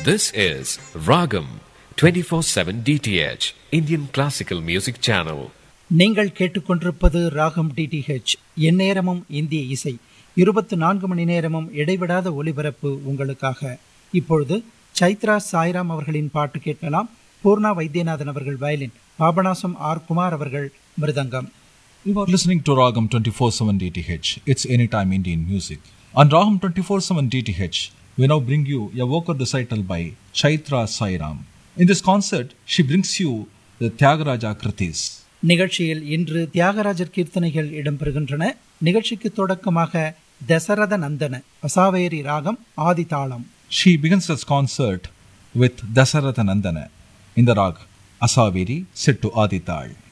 This is Ragam 24/7 DTH Indian Classical Music Channel. நீங்கள் கேட்டுக்கொண்டிருப்பது ராகம் டிடிஹெச் எந்நேரமும் இந்திய இசை இருபத்து நான்கு மணி நேரமும் இடைவிடாத ஒலிபரப்பு உங்களுக்காக இப்பொழுது சைத்ரா சாய்ராம் அவர்களின் பாட்டு கேட்கலாம் பூர்ணா வைத்தியநாதன் அவர்கள் வயலின் பாபநாசம் ஆர் குமார் அவர்கள் மிருதங்கம் You are listening to Ragam 24/7 DTH. It's anytime Indian music. On Ragam 24/7 DTH, we now bring you a vocal recital by Chaitra Sairam. In this concert, she brings you the Tyagaraja Kritis. நிகழ்ச்சியில் இன்று தியாகராஜர் கீர்த்தனைகள் இடம்பெறுகின்றன நிகழ்ச்சிக்கு தொடக்கமாக தசரத நந்தன அசாவேரி ராகம் ஆதி தாளம் She begins this concert with Dasaratha Nandana in the rag Asaveri set to Adital.